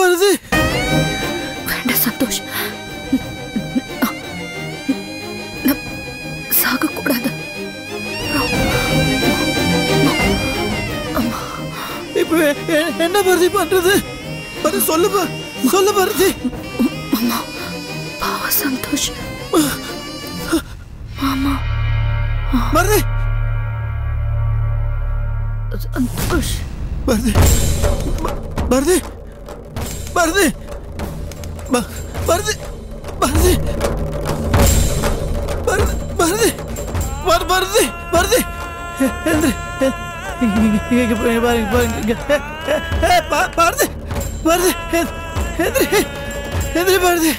வருது வேண்டாம் சந்தோஷ் நான் சாகக்கூடாது இப்ப எ- என்ன பருதி பண்றது பருதி சொல்லு பா சொல்லு பருதி அம்மா பாவ சந்தோஷ் பருதி சந்தோஷ் பருதி பருதி பருதி ப- பருதி பருதி பருதி பருதி பரு- பருதி பருதி எ- எந்திரி எ- இங்க- இங்க- இங்க பாருங்க பாருங்க பாருங்க இங்க. ஏ, ஏ, ஏ, ப- பருதி பருதி எ- எந்திரி எந்திரி பருதி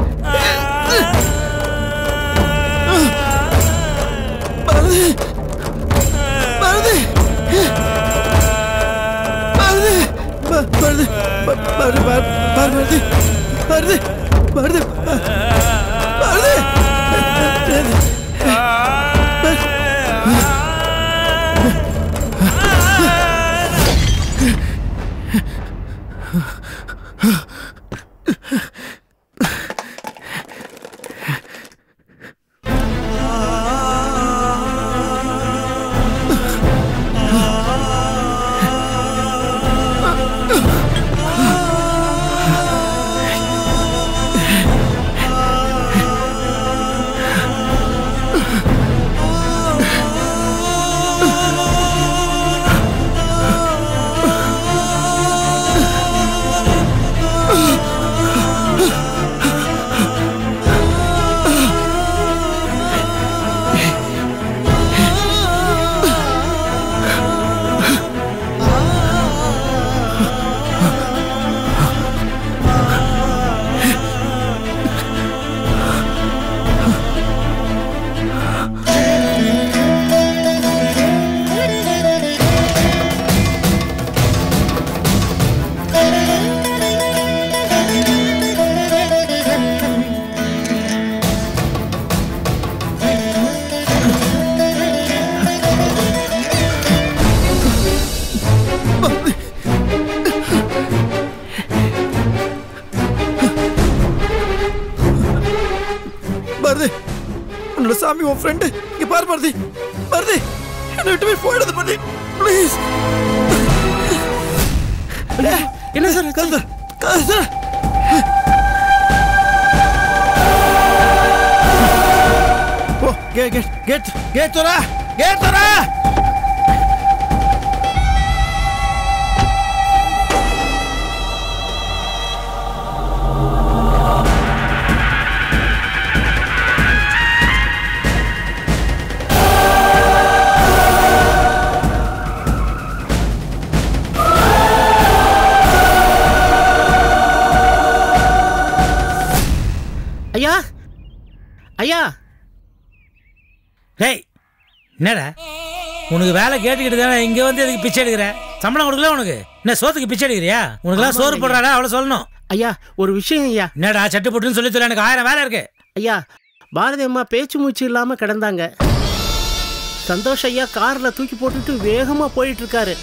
பருதி பருதி பருதி ப- பருதி ப- பருதி ப- பருதி பருதி பருதி ப- பருதி பாரதி உன்னோட சாமி உன் ஃப்ரெண்டு இங்க பாரு பாரதி பாரதி என்னை விட்டு போய் போயிடாத பாரதி ப்ளீஸ் என்ன சார் கல்தர் கல்தர் ஓ கேட் கேட் கேட் கேட் தோரா கேட் தோரா ஐயா ஐயா டேய் என்னடா உனக்கு வேலை கேட்டுக்கிட்டு தானே இங்கே வந்து எதுக்கு பிச்சை எடுக்கிற சம்பளம் கொடுக்கல உனக்கு என்ன சோத்துக்கு பிச்சை எடுக்கிறியா உனக்குலாம் சோறு போடுறாடா அவ்வளோ சொல்லணும் ஐயா ஒரு விஷயம் ஐயா என்னடா சட்டு போட்டுன்னு சொல்லி சொல்ல எனக்கு ஆயிரம் வேலை இருக்கு ஐயா பாரதி அம்மா பேச்சு மூச்சு இல்லாம கிடந்தாங்க சந்தோஷ் ஐயா கார்ல தூக்கி போட்டுட்டு வேகமா போயிட்டு இருக்காரு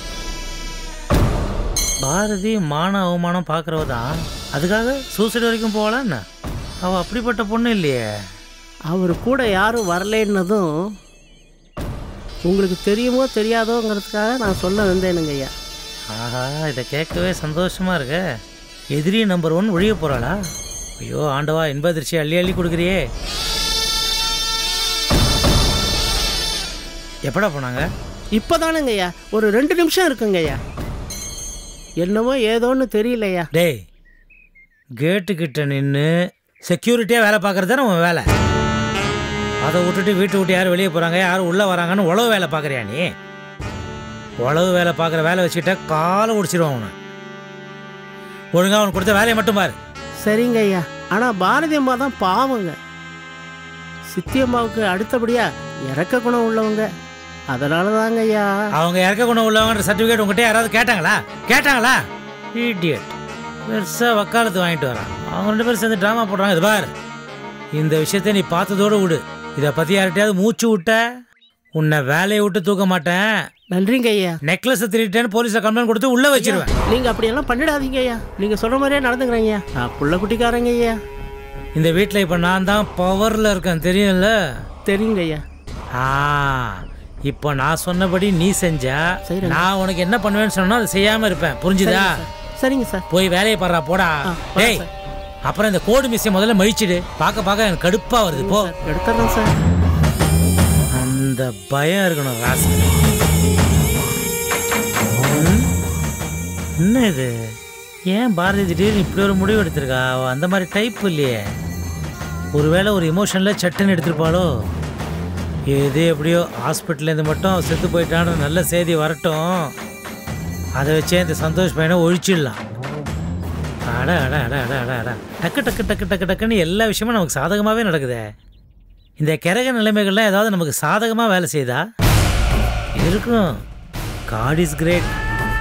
பாரதி மான அவமானம் பார்க்குறவ தான் அதுக்காக சூசைட் வரைக்கும் போகலாம் என்ன அவள் அப்படிப்பட்ட பொண்ணு இல்லையே அவர் கூட யாரும் வரலைன்னதும் உங்களுக்கு தெரியுமோ தெரியாதோங்கிறதுக்காக நான் சொல்ல வந்தேனுங்க ஐயா ஆஹா இதை கேட்கவே சந்தோஷமா இருக்க எதிரி நம்பர் ஒன் ஒழிய போறாளா ஐயோ ஆண்டவா இன்பதிர்ச்சி அள்ளி அள்ளி கொடுக்குறியே எப்படா போனாங்க இப்போதானுங்க ஐயா ஒரு ரெண்டு நிமிஷம் இருக்குங்க ஐயா என்னவோ ஏதோன்னு தெரியலையா டேய் கேட்டு கிட்ட நின்று செக்யூரிட்டியாக வேலை பார்க்குறது தானே உன் வேலை அதை விட்டுட்டு வீட்டை விட்டு யாரும் வெளியே போகிறாங்க யாரும் உள்ளே வராங்கன்னு உழவு வேலை பார்க்குறியா நீ உழவு வேலை பார்க்குற வேலை வச்சுக்கிட்டா காலை ஒடிச்சிருவான் அவனை ஒழுங்கா அவனுக்கு கொடுத்த வேலையை மட்டும் பாரு சரிங்க ஐயா ஆனால் பாரதி அம்மா தான் பாவங்க சித்தி அம்மாவுக்கு அடுத்தபடியா இறக்க குணம் உள்ளவங்க அதனால தாங்க ஐயா அவங்க இறக்க குணம் உள்ளவங்கன்ற சர்டிஃபிகேட் உங்ககிட்ட யாராவது கேட்டாங்களா கேட்டாங்களா இடியட் பெருசாக வக்காலத்து வாங்கிட்டு வரான் அவங்க ரெண்டு பேரும் சேர்ந்து ட்ராமா போடுறாங்க இது பாரு இந்த விஷயத்தை நீ பார்த்ததோடு விடு இதை பற்றி யார்கிட்டயாவது மூச்சு விட்ட உன்னை வேலையை விட்டு தூக்க மாட்டேன் நன்றிங்க ஐயா நெக்லஸ் திருட்டேன்னு போலீஸை கம்ப்ளைண்ட் கொடுத்து உள்ள வச்சிருவேன் நீங்க அப்படியெல்லாம் பண்ணிடாதீங்க ஐயா நீங்க சொல்ற மாதிரியே நடந்துக்கிறேன் ஐயா நான் புள்ள குட்டிக்காரங்க ஐயா இந்த வீட்டில் இப்போ நான் தான் பவரில் இருக்கேன் தெரியும்ல தெரியுங்க ஐயா ஆ இப்போ நான் சொன்னபடி நீ செஞ்சா செய்றேங்க. நான் உனக்கு என்ன பண்ணுவேன்னு சொன்னா அதை செய்யாம இருப்பேன் புரிஞ்சுதா சரிங்க சார் போய் வேலையை பாடுறா போடா ஆ, வரேன் டேய் சார். அப்புறம் இந்த கோடு மிஸ்ஸை முதல்ல மழிச்சிடு பார்க்க பார்க்க எனக்கு கடுப்பா வருது போ எடுத்துறேன் சார் அந்த பயம் இருக்கணும் ராசி என்ன இது ஏன் பாரதி திடீர்னு இப்படி ஒரு முடிவு எடுத்திருக்கா அவ அந்த மாதிரி டைப் இல்லையே ஒருவேளை ஒரு இமோஷனில் சட்டுன்னு எடுத்திருப்பாளோ எது எப்படியோ ஹாஸ்பிட்டல்லேருந்து மட்டும் செத்து போயிட்டான்னு நல்ல செய்தி வரட்டும் அதை வச்சே இந்த சந்தோஷ் பையனை ஒழிச்சிடலாம் அட அட அட அட அட அட டக்கு டக்கு டக்கு டக்கு டக்குன்னு எல்லா விஷயமும் நமக்கு சாதகமாகவே நடக்குதே இந்த கிரக நிலைமைகள்லாம் ஏதாவது நமக்கு சாதகமாக வேலை செய்தா இருக்கும் காட் இஸ் கிரேட்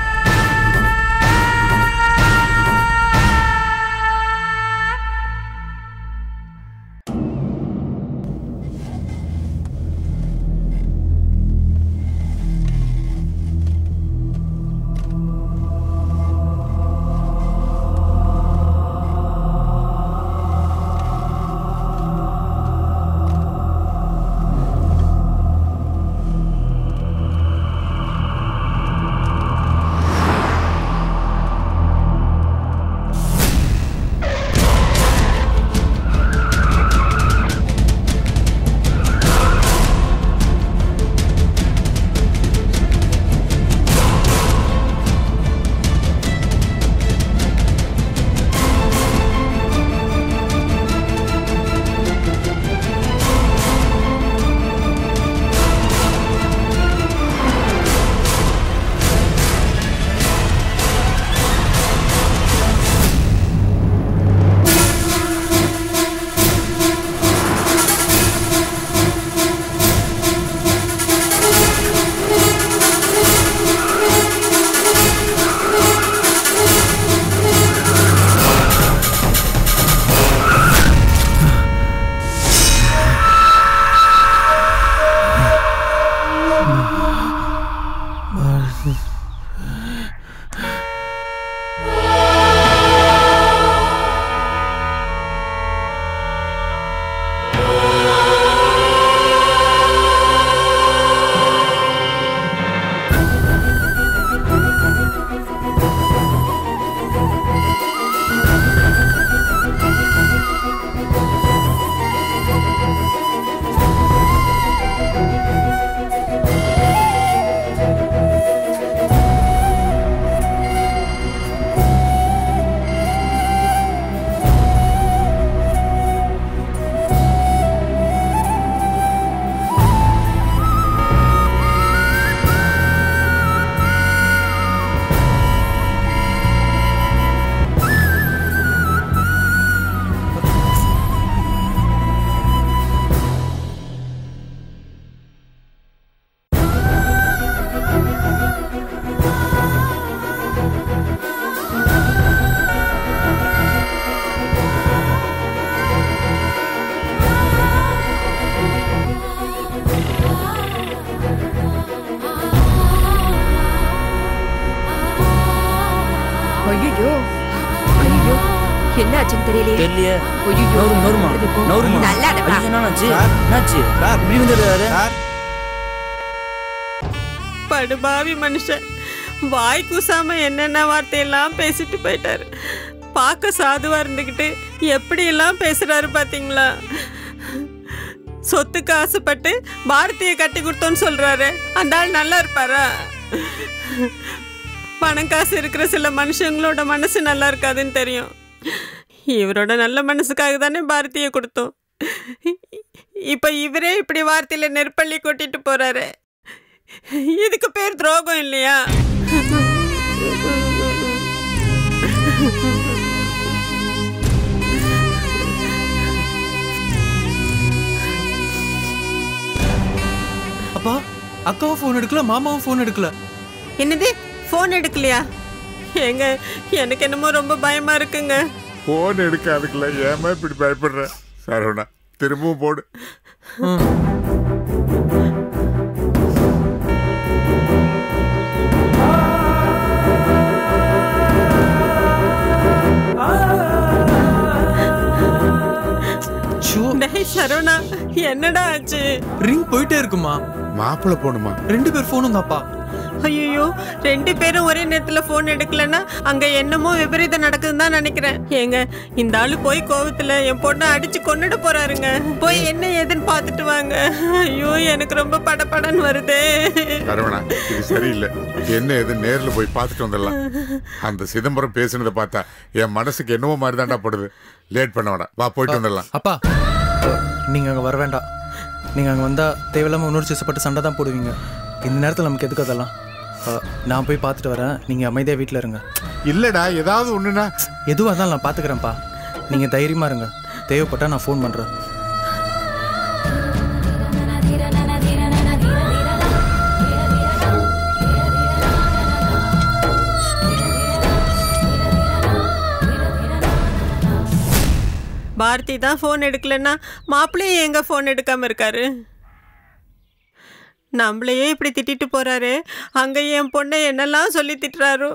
ஐயோ ஐயோ என்ன ஆச்சுன்னு தெரியலையே தெரியலையே ஐயோ நவரும் நவருமா நவருமா நல்லா இடப்பா. ஐயோ, என்னாச்சு என்னாச்சு இப்படி வந்துடுறாரு படுபாவி மனுஷன் வாய் கூசாம என்னென்ன வார்த்தையெல்லாம் பேசிட்டு போயிட்டாரு பார்க்க சாதுவா இருந்துக்கிட்டு எப்படியெல்லாம் பேசுறாரு பாத்தீங்களா சொத்துக்கு ஆசைப்பட்டு பாரதியை கட்டி கொடுத்தோன்னு சொல்றாரு அந்த ஆள் நல்லா இருப்பாரா பணம் காசு இருக்கிற சில மனுஷங்களோட மனசு நல்லா இருக்காதுன்னு தெரியும் இவரோட நல்ல மனசுக்காக தானே பாரதியை கொடுத்தோம் இப்ப இவரே இப்படி வார்த்தையில நெருப்பள்ளி கொட்டிட்டு போறாரு இதுக்கு பேர் துரோகம் இல்லையா அப்பா அக்காவும் ஃபோன் எடுக்கல மாமாவும் ஃபோன் எடுக்கல என்னது ஃபோன் எடுக்கலையா ஏங்க எனக்கு என்னமோ ரொம்ப பயமா இருக்குங்க ஃபோன் எடுக்காதுக்குள்ள ஏமா இப்படி பயப்படுற சரவணா திரும்பவும் போடு சரவணா என்னடா ஆச்சு ரிங் போயிட்டே இருக்குமா மாப்பிள்ளை போணுமா ரெண்டு பேர் போனும் தான்ப்பா ஐயோ ரெண்டு பேரும் ஒரே நேரத்துல போன் எடுக்கலன்னா அங்க என்னமோ விபரீதம் நடக்குதுன்னு தான் நினைக்கிறேன் ஏங்க இந்த ஆளு போய் கோவத்துல என் பொண்ணை அடிச்சு கொன்னுட போறாருங்க போய் என்ன ஏதுன்னு பார்த்துட்டு வாங்க ஐயோ எனக்கு ரொம்ப படபடன்னு வருதே சரவணா இது சரியில்லை என்ன எது நேர்ல போய் பார்த்துட்டு வந்துடலாம் அந்த சிதம்பரம் பேசுனதை பார்த்தா என் மனசுக்கு என்னவோ மாதிரி தான்டா படுது லேட் பண்ண வேணாம் வா போயிட்டு வந்துடலாம் அப்பா நீங்க அங்க வர வேண்டாம் நீங்க அங்க வந்தா தேவையில்லாம உணர்ச்சி வசப்பட்டு சண்டை தான் போடுவீங்க இந்த நேரத்தில் நமக்கு எதுக்கு அதெல்லாம் அஹ், நான் போய் பார்த்துட்டு வரேன் நீங்க அமைதியா வீட்டில் இருங்க இல்லடா ஏதாவது ஒண்ணுனா எதுவாக இருந்தாலும் நான் பார்த்துக்கிறேன்ப்பா நீங்க தைரியமா இருங்க தேவைப்பட்டா நான் ஃபோன் பண்றேன் பாரதி தான் ஃபோன் எடுக்கலன்னா மாப்பிள்ளையும் எங்க ஃபோன் எடுக்காம இருக்காரு நம்மளையே இப்படி திட்டிட்டு போறாரு அங்க என் பொண்ணை என்னெல்லாம் சொல்லி திட்டுறாரோ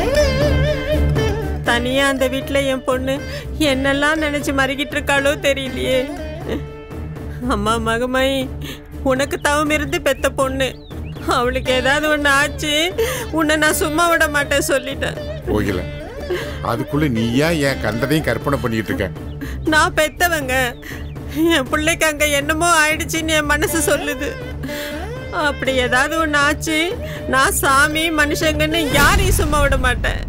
தனியா அந்த வீட்டில் என் பொண்ணு என்னெல்லாம் நினைச்சு மறுகிட்டு இருக்காளோ தெரியலையே அம்மா மகமாயி உனக்கு தவம் இருந்து பெத்த பொண்ணு அவளுக்கு ஏதாவது ஒன்று ஆச்சு உன்னை நான் சும்மா விட மாட்டேன் சொல்லிட்டேன் போகல அதுக்குள்ள நீயா என் கண்டதையும் கற்பனை பண்ணிட்டு இருக்க நான் பெத்தவங்க என் பிள்ளைக்கு அங்க என்னமோ ஆயிடுச்சுன்னு என் மனசு சொல்லுது அப்படி ஏதாவது ஒன்று ஆச்சு நான் சாமி மனுஷங்கன்னு யாரையும் சும்மா விட மாட்டேன்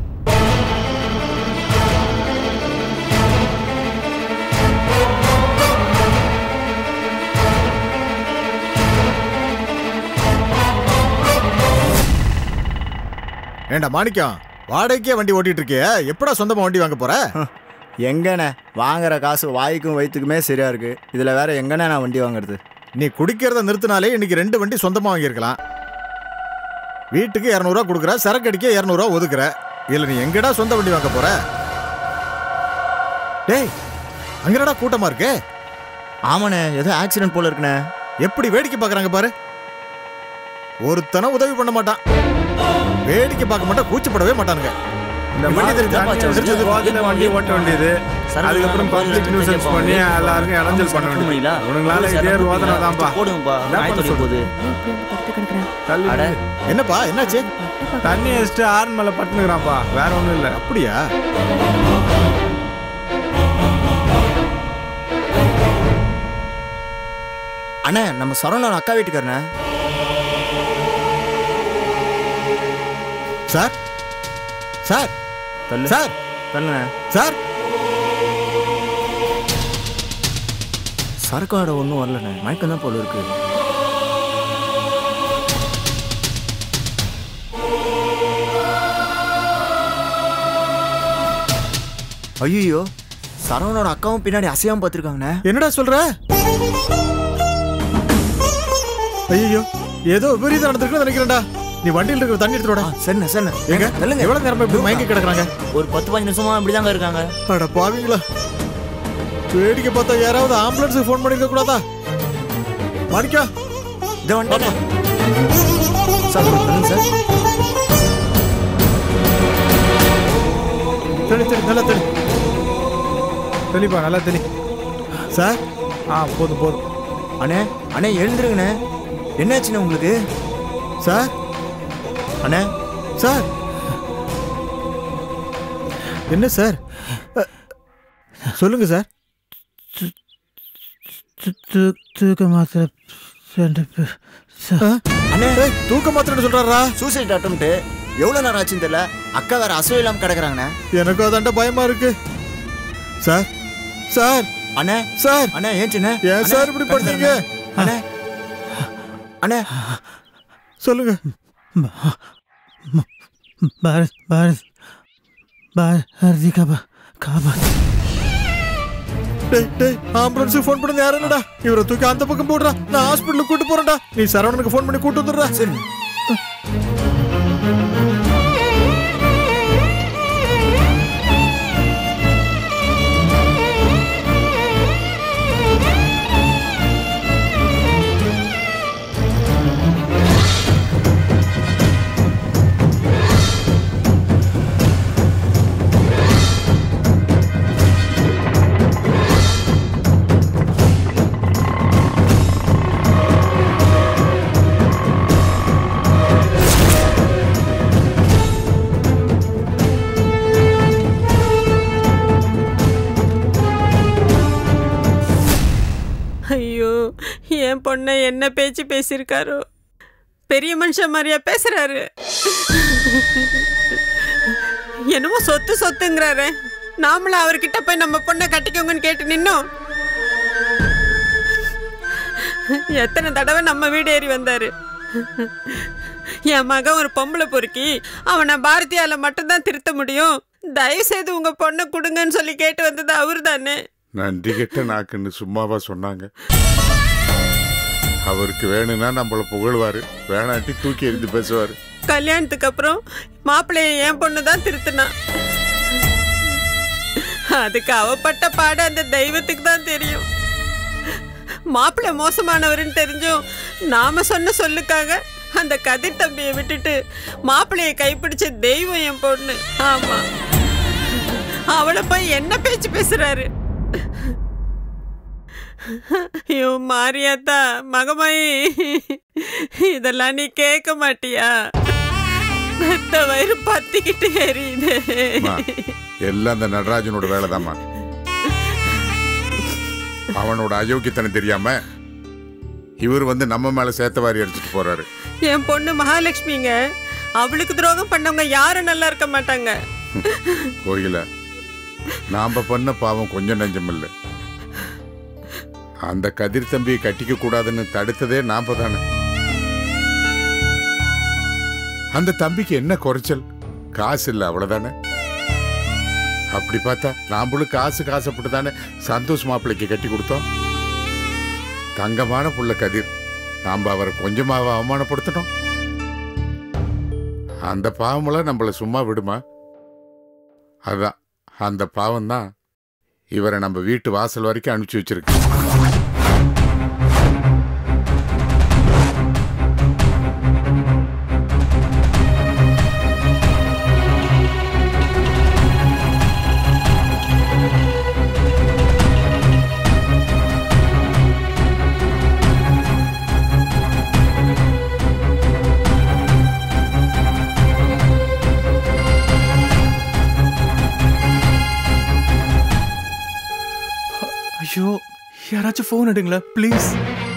ஏண்டா மாணிக்கம் வாடகைக்கே வண்டி ஓட்டிட்டு இருக்கிய எப்படா சொந்தமா வண்டி வாங்க போற எங்கண்ணே வாங்குற காசு வாய்க்கும் வயிற்றுக்குமே சரியா இருக்கு இதுல வேற எங்கண்ணே நான் வண்டி வாங்குறது நீ குடிக்கிறத நிறுத்தினாலே இன்னைக்கு ரெண்டு வண்டி சொந்தமா வாங்கியிருக்கலாம் வீட்டுக்கு இரநூறுவா கொடுக்குற சரக்கு அடிக்க இரநூறுவா ஒதுக்குற இதுல நீ எங்கடா சொந்த வண்டி வாங்க போற டேய் அங்கடா கூட்டமா இருக்கு ஆமாண்ணே ஏதோ ஆக்சிடென்ட் போல இருக்குண்ணே எப்படி வேடிக்கை பார்க்கறாங்க பாரு ஒருத்தனை உதவி பண்ண மாட்டான் வேடிக்கை பார்க்க மாட்டான் கூச்சப்படவே மாட்டானுங்க இந்த வண்டி மாதிரி தெரிஞ்சா தண்ணி தெரிஞ்சது வச்சுட்டு ரோட்ல வண்டி ஓட்ட வேண்டியது அதுக்கப்புறம் பப்ளிக் நியூசன்ஸ் பண்ணி எல்லாருக்கும் இடைஞ்சல் பண்ண வேண்டியது உனங்களால இதே ரோதனை தான்ப்பா போடுங்கப்பா என்ன நாய் பண்ண தொழில் போகுது தள்ளி அட. என்னப்பா என்னாச்சு தண்ணி வச்சுட்டு ஆறு மேல பட்டுனுக்குறான்ப்பா வேற ஒண்ணும் இல்ல அப்படியா அண்ணே நம்ம சரவணன் அக்கா வீட்டுக்காரண்ணே சார் சார் தள்ளு சார் தள்ளுண்ணே சார் சரக்கு ஆட ஒன்றும் வரலண்ணே மயக்கம் தான் போல இருக்கு ஐயோ சரவணோட அக்காவும் பின்னாடி அசையாம பார்த்துருக்காங்கண்ணே என்னடா சொல்ற ஐயோ ஏதோ விபரீதம் நடந்திருக்குன்னு நினைக்கிறேன்டா நீ வண்டியில் இருக்கிற தண்ணி எடுத்துடா சரிண்ணே சரிண்ணே எங்க தள்ளுங்க. எவ்வளவு நேரமா இப்படி மயங்கி கிடக்குறாங்க ஒரு பத்து பதினஞ்சு நிமிஷமா இப்படிதாங்க இருக்காங்க அட பாவீங்களா வேடிக்கை பார்த்தா யாராவது ஆம்புலன்ஸுக்கு ஃபோன் பண்ணிருக்க கூடாதா மாணிக்கா இதை வந்துட்டேண்ணே சார் ஒரு தள்ளுங்க சார் தெளி தெளி நல்லா தெளி தெளிப்பா நல்லா தெளி சார் ஆ போதும் போதும் அண்ணே அண்ணே எழுந்துருங்கண்ணே என்னாச்சுண்ணே உங்களுக்கு சார் அண்ணே சார் என்ன சார் அ, சொல்லுங்க சார் தூக்க மாத்திரை ரெண்டு பேர் ஆ? ஏய், தூக்க மாத்திரன்னு சொல்றாரா சூசைட் அட்டம்ட்டு எவ்வளோ நேரம் ஆச்சுன்னு தெரியல அக்கா வேற அசைவு இல்லாமல் கிடக்குறாங்கண்ணே எனக்கும் அதாண்ட பயமா இருக்கு சார் சார் அண்ணே சார் அண்ணே ஏன்ச்சுண்ணே ஏன் சார் இப்படி பண்ணீங்க அண்ணே அண்ணே சொல்லுங்க பாரத் பாரத் பாரதி காபா காபா டேய் டேய் ஆம்புலன்ஸுக்கு ஃபோன் பண்ணது யாரும் இல்லடா இவரை தூக்கி அந்த பக்கம் போடுறா நான் ஹாஸ்பிட்டலுக்கு கூட்டு போறேன்டா நீ சரவணனுக்கு ஃபோன் பண்ணி கூட்டு வந்துடுறா சரி என் பொண்ணை என்ன பேச்சு பேசியிருக்காரோ பெரிய மனுஷன் மாதிரியா பேசுறாரு என்னமோ சொத்து சொத்துங்கிறாரு நாமளும் அவர்கிட்ட போய் நம்ம பொண்ணை கட்டிக்கோங்கன்னு கேட்டு நின்னோம் எத்தனை தடவை நம்ம வீடு ஏறி வந்தாரு என் மகன் ஒரு பொம்பளை பொறுக்கி அவனை பாரதியால மட்டும்தான் திருத்த முடியும் தயவு செய்து உங்க பொண்ணை கொடுங்கன்னு சொல்லி கேட்டு வந்தது அவரு தானே நன்றி கெட்ட நாக்குன்னு சும்மாவா சொன்னாங்க அவருக்கு வேணும்னா நம்மள புகழ்வாரு வேணாட்டி தூக்கி எறிந்து பேசுவாரு கல்யாணத்துக்கு அப்புறம் மாப்பிள்ளைய என் பொண்ணு தான் திருத்தினா அதுக்கு அவப்பட்ட பாடு அந்த தெய்வத்துக்கு தான் தெரியும் மாப்பிள்ளை மோசமானவருன்னு தெரிஞ்சும் நாம சொன்ன சொல்லுக்காக அந்த கதிர் தம்பியை விட்டுட்டு மாப்பிள்ளைய கைப்பிடிச்ச தெய்வம் என் பொண்ணு ஆமா அவளை போய் என்ன பேச்சு பேசுறாரு ஐயோ மாரியாத்தா மகமாயி இதெல்லாம் நீ கேட்க மாட்டியா பெத்த வயிறு பத்திக்கிட்டு எரியுது அம்மா, எல்லாம் அந்த நடராஜனோட வேலைதாம்மா அவனோட அயோக்கியத்தனம் தெரியாம இவர் வந்து நம்ம மேல சேத்த வாரி அடிச்சிட்டு போறாரு என் பொண்ணு மகாலட்சுமிங்க அவளுக்கு துரோகம் பண்ணவங்க யாரும் நல்லா இருக்க மாட்டாங்க கோயில நாம பண்ண பாவம் கொஞ்சம் நெஞ்சம் இல்ல அந்த கதிர் தம்பியை கட்டிக்க கூடாதுன்னு தடுத்ததே நாம தானே அந்த தம்பிக்கு என்ன குறைச்சல் காசு இல்ல அவ்வளவுதானே அப்படி பார்த்தா நாமளும் காசு காசப்பட்டு தானே சந்தோஷ் மாப்பிள்ளைக்கு கட்டி கொடுத்தோம் தங்கமான புள்ள கதிர் நாம அவரை கொஞ்சமாவ அவமானப்படுத்தணும் அந்த பாவமெல்லாம் நம்மள சும்மா விடுமா அதான் அந்த பாவம் தான் இவரை நம்ம வீட்டு வாசல் வரைக்கும் அனுப்பிச்சு வச்சிருக்கு ஐயோ யாராச்சும் ஃபோன் எடுங்களேன் ப்ளீஸ்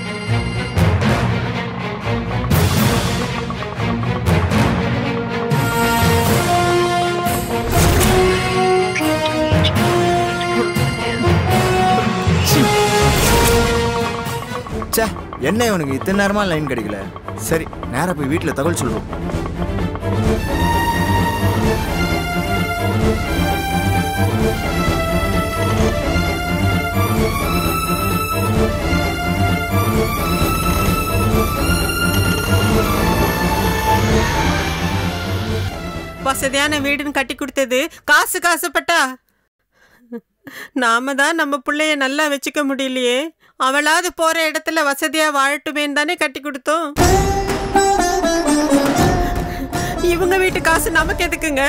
ச்சே என்ன இவனுக்கு இத்தனை நேரமா லைன் கிடைக்கல சரி நேரா போய் வீட்டில் தகவல் சொல்லுவோம் வசதியான வீடுன்னு கட்டி கொடுத்தது காசு காசுப்பட்டா நாம தான் நம்ம பிள்ளைய நல்லா வச்சுக்க முடியலையே அவளாவது போற இடத்துல வசதியா வாழட்டுமேன்னு தானே கட்டி கொடுத்தோம் இவங்க வீட்டு காசு நமக்கு எதுக்குங்க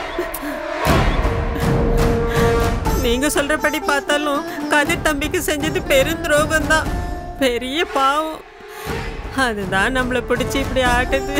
நீங்க சொல்றபடி பார்த்தாலும் கதிர் தம்பிக்கு செஞ்சது பெரும் துரோகம் தான் பெரிய பாவம் அதுதான் நம்மளை பிடிச்சி இப்படி ஆட்டுது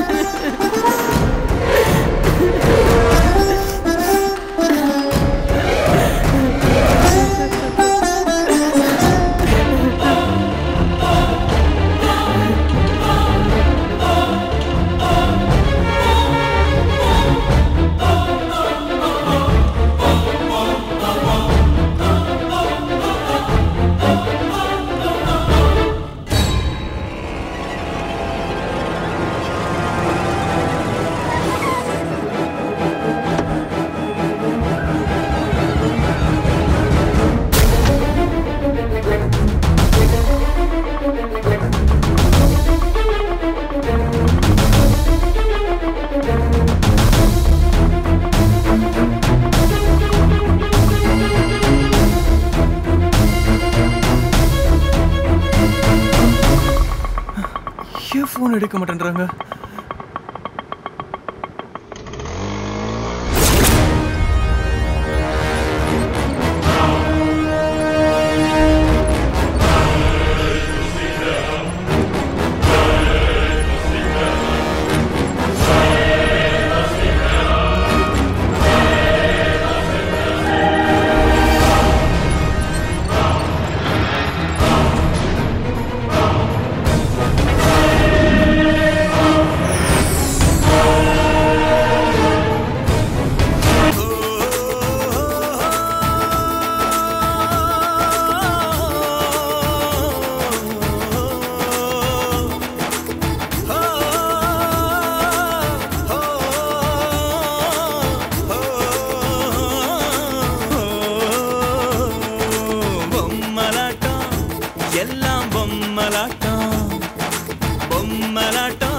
ஏன் ஃபோன் எடுக்க மாட்டேன்றாங்க பொம்மலாட்டம் பொம்மலாட்டம்